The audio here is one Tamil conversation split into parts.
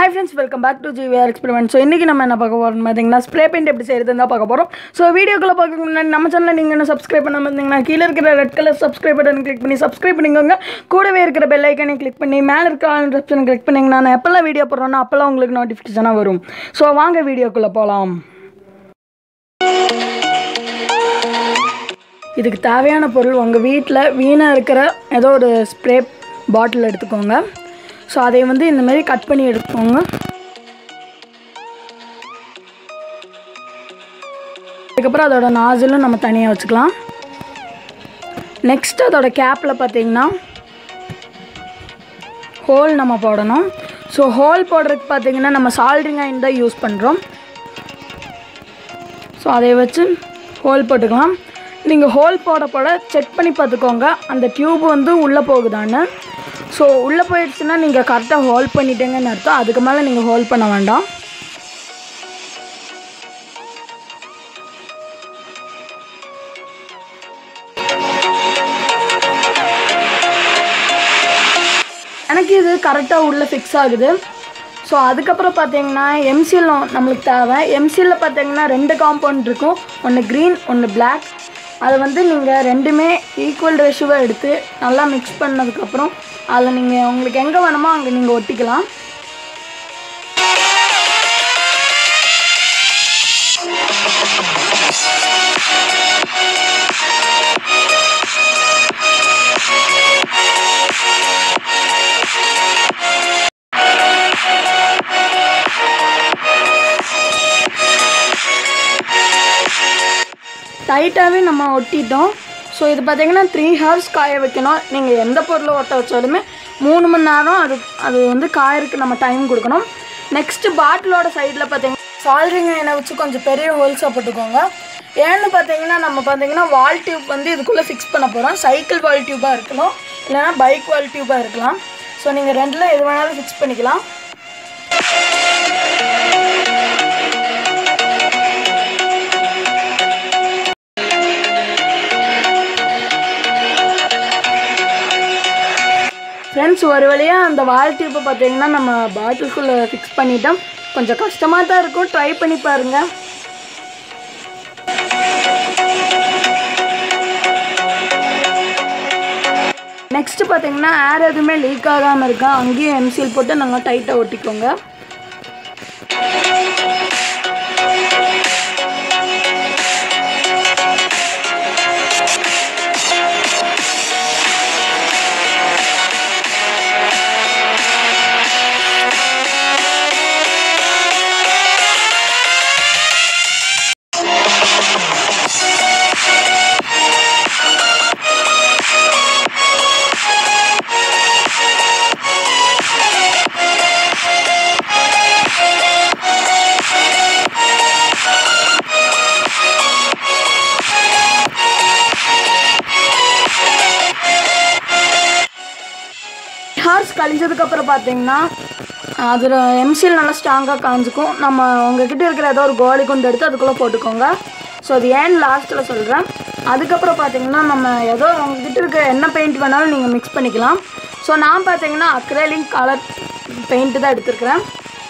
hi friends welcome back to GVR experiment so இன்றைக்கி நம்ம என்ன பார்க்க போகிறோம் பார்த்தீங்கன்னா ஸ்ப்ரே பெயிண்ட் எப்படி செய்யறதுன்னு தான் பார்க்க போகிறோம் ஸோ வீடியோக்குள்ளே பார்க்க முன்னாடி நம்ம சேனலில் நீங்கள் என்ன சப்ஸ்கிரைப் பண்ணாமல் இருந்தீங்கன்னா கீழே இருக்கிற red colour subscribe button click பண்ணி சப்ஸ்கிரைப் பண்ணிக்கோங்க கூடவே இருக்கிற பெல் ஐக்கனை கிளிக் பண்ணி மேலே இருக்கிற ஆப்ஷன் கிளிக் பண்ணிங்கன்னா நான் எப்போல்லாம் வீடியோ போடுறோன்னா அப்போல்லாம் உங்களுக்கு நோட்டிஃபிகேஷனாக வரும் ஸோ வாங்க வீடியோக்குள்ளே போகலாம் இதுக்கு தேவையான பொருள் உங்கள் வீட்டில் வீணாக இருக்கிற ஏதோ ஒரு ஸ்ப்ரே பாட்டில் எடுத்துக்கோங்க ஸோ அதை வந்து இந்த மாதிரி கட் பண்ணி எடுத்துக்கோங்க அதுக்கப்புறம் அதோட நாசிலும் நம்ம தனியாக வச்சுக்கலாம் நெக்ஸ்ட் அதோட கேப்பில் பார்த்தீங்கன்னா ஹோல் நம்ம போடணும் ஸோ ஹோல் போடுறதுக்கு பார்த்தீங்கன்னா நம்ம சால்ட்ரிங் அயன் தான் யூஸ் பண்ணுறோம் ஸோ அதை வச்சு ஹோல் போட்டுக்கலாம் நீங்கள் ஹோல் போட போட செக் பண்ணி பார்த்துக்கோங்க அந்த டியூப் வந்து உள்ளே போகுதான்னு ஸோ உள்ளே போயிடுச்சுன்னா நீங்கள் கரெக்டாக ஹோல் பண்ணிட்டீங்கன்னு அர்த்தம் அதுக்கு மேலே நீங்கள் ஹோல் பண்ண வேண்டாம் எனக்கு இது கரெக்டாக உள்ளே ஃபிக்ஸ் ஆகுது ஸோ அதுக்கப்புறம் பார்த்தீங்கன்னா எம்சிஎல் நம்மளுக்கு தேவை எம்சிஎல்லில் பார்த்தீங்கன்னா ரெண்டு காம்பவுண்ட் இருக்கும் ஒன்று க்ரீன் ஒன்று பிளாக் அதை வந்து நீங்கள் ரெண்டுமே ஈக்குவல் ரேஷுவாக எடுத்து நல்லா மிக்ஸ் பண்ணதுக்கப்புறம் அதில் நீங்கள் உங்களுக்கு எங்கே வேணுமோ அங்கே நீங்கள் ஒட்டிக்கலாம் டைட்டாகவே நம்ம ஒட்டிட்டோம் ஸோ இது பார்த்தீங்கன்னா த்ரீ ஹவர்ஸ் காய வைக்கணும் நீங்கள் எந்த பொருளை ஒட்ட வச்சாலுமே மூணு மணி நேரம் அது அது வந்து காயறதுக்கு நம்ம டைம் கொடுக்கணும் நெக்ஸ்ட்டு பாட்டிலோட சைடில் பார்த்தீங்கன்னா சால்ரிங் எண்ணெய் வச்சு கொஞ்சம் பெரிய ஹோல்ஸாக போட்டுக்கோங்க ஏன்னு பார்த்தீங்கன்னா நம்ம பார்த்தீங்கன்னா வால் டியூப் வந்து இதுக்குள்ளே ஃபிக்ஸ் பண்ண போகிறோம் சைக்கிள் வால் டியூப்பாக இருக்கலாம் இல்லைனா பைக் வால் டியூப்பாக இருக்கலாம் ஸோ நீங்கள் ரெண்டில் எது வேணாலும் ஃபிக்ஸ் பண்ணிக்கலாம் ஃப்ரெண்ட்ஸ் ஒரு வழியாக அந்த வால் டியூப்பை பார்த்தீங்கன்னா நம்ம பாட்டிலுக்குள்ளே ஃபிக்ஸ் பண்ணிட்டோம் கொஞ்சம் கஷ்டமாக தான் இருக்கும் ட்ரை பண்ணி பாருங்கள் நெக்ஸ்ட்டு பார்த்தீங்கன்னா ஏர் எதுவுமே லீக் ஆகாமல் இருக்கா அங்கேயும் எம்சிஎல் போட்டு நாங்கள் டைட்டாக ஒட்டிக்கோங்க ஹார்ஸ் கழிஞ்சதுக்கப்புறம் பார்த்தீங்கன்னா அதில் எம்சிஎல் நல்லா ஸ்ட்ராங்காக காஞ்சிக்கும் நம்ம உங்ககிட்ட இருக்கிற ஏதோ ஒரு கோலி குண்டு எடுத்து அதுக்குள்ளே போட்டுக்கோங்க ஸோ அது ஏன் லாஸ்ட்டில் சொல்கிறேன் அதுக்கப்புறம் பார்த்தீங்கன்னா நம்ம ஏதோ உங்ககிட்ட இருக்கிற என்ன பெயிண்ட் வேணாலும் நீங்கள் மிக்ஸ் பண்ணிக்கலாம் ஸோ நான் பார்த்தீங்கன்னா அக்ரலிக் கலர் பெயிண்ட்டு தான் எடுத்துருக்கிறேன்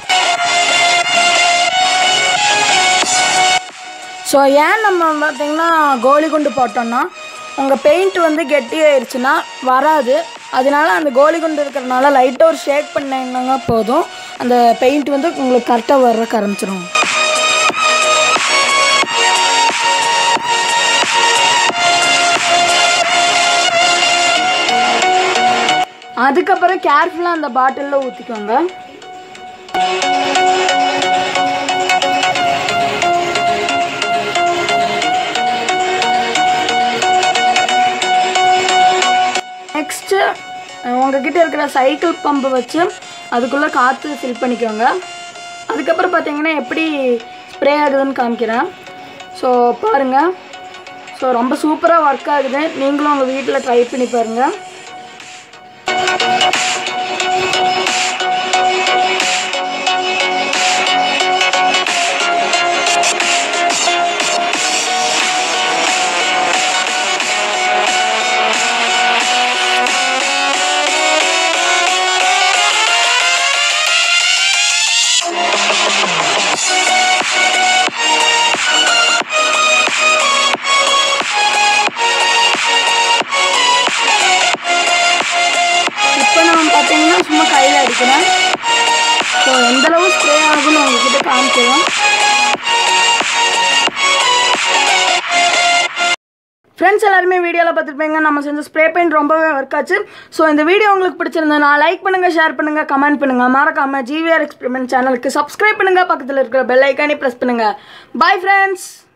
ஸோ ஏன் நம்ம பார்த்தீங்கன்னா கோலி குண்டு போட்டோம்னா உங்கள் பெயிண்ட் வந்து கெட்டியாயிருச்சுன்னா வராது அதனால அந்த கோலி குண்டு இருக்கிறனால லைட்டாக ஒரு ஷேக் பண்ணிங்கன்னா போதும் அந்த பெயிண்ட் வந்து உங்களுக்கு கரெக்டாக வர்றக்கு ஆரம்பிச்சிடும் அதுக்கப்புறம் கேர்ஃபுல்லாக அந்த பாட்டிலில் ஊற்றிக்கோங்க நெக்ஸ்ட்டு உங்ககிட்ட இருக்கிற சைக்கிள் பம்பை வச்சு அதுக்குள்ளே காற்று ஃபில் பண்ணிக்கோங்க அதுக்கப்புறம் பார்த்தீங்கன்னா எப்படி ஸ்ப்ரே ஆகுதுன்னு காமிக்கிறேன் ஸோ பாருங்கள் ஸோ ரொம்ப சூப்பராக ஒர்க் ஆகுது நீங்களும் உங்கள் வீட்டில் ட்ரை பண்ணி பாருங்கள் இப்போ நான் பார்த்தீங்கன்னா சும்மா கையில் அடிக்கிறேன் ஸோ எந்தளவு ஸ்ப்ரே ஆகும்னு உங்ககிட்ட காமிக்கிறேன் ஃப்ரெண்ட்ஸ் எல்லாருமே வீடியோவில் பார்த்துருப்பீங்க நம்ம செஞ்ச ஸ்ப்ரே பெயிண்ட் ரொம்பவே ஒர்க் ஆச்சு ஸோ இந்த வீடியோ உங்களுக்கு பிடிச்சிருந்தா லைக் பண்ணுங்கள் ஷேர் பண்ணுங்கள் கமெண்ட் பண்ணுங்கள் மறக்காமல் ஜிவிஆர் எக்ஸ்பெரிமெண்ட் சேனலுக்கு சப்ஸ்கிரைப் பண்ணுங்கள் பக்கத்தில் இருக்கிற பெல் ஐக்கானே ப்ரெஸ் பண்ணுங்கள் பாய் ஃப்ரெண்ட்ஸ்